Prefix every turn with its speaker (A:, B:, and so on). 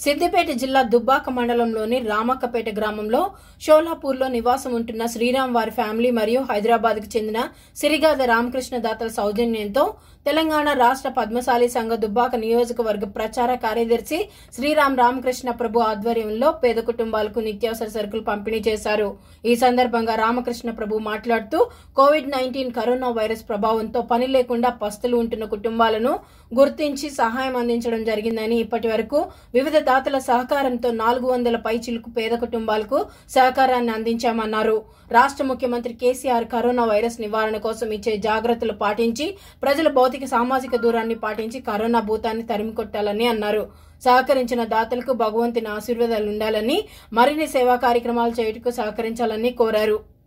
A: సిద్దిపేట జిల్లా దుబ్బాక మండలంలోని రామక్కపేట గ్రామంలో షోలాపూర్లో నివాసం ఉంటున్న శ్రీరామ్ వారి ఫ్యామిలీ మరియు హైదరాబాద్కు చెందిన సిరిగాద రామకృష్ణ దాతల సౌజన్యంతో తెలంగాణ రాష్ట్ర పద్మశాలి సంఘ దుబ్బాక నియోజకవర్గ ప్రచార కార్యదర్శి శ్రీరామ్ రామకృష్ణ ప్రభు ఆధ్వర్యంలో పేద కుటుంబాలకు నిత్యావసర సరుకులు పంపిణీ చేశారు ఈ సందర్భంగా రామకృష్ణ ప్రభు మాట్లాడుతూ కోవిడ్ నైన్టీన్ కరోనా వైరస్ ప్రభావంతో పని లేకుండా పస్తులు ఉంటున్న కుటుంబాలను గుర్తించి సహాయం అందించడం జరిగిందని ఇప్పటి వరకు వివిధ దాతల సహకారంతో నాలుగు వందల పైచిలుకు పేద కుటుంబాలకు సహకారాన్ని అందించామన్నారు రాష్ట్ర ముఖ్యమంత్రి కేసీఆర్ కరోనా వైరస్ నివారణ కోసం ఇచ్చే జాగ్రత్తలు పాటించి ప్రజల భౌతిక సామాజిక దూరాన్ని పాటించి కరోనా భూతాన్ని తరిమికొట్టాలని అన్నారు సహకరించిన దాతలకు భగవంతుని ఆశీర్వాదాలు ఉండాలని మరిన్ని సేవా కార్యక్రమాలు చేయుటకు సహకరించాలని కోరారు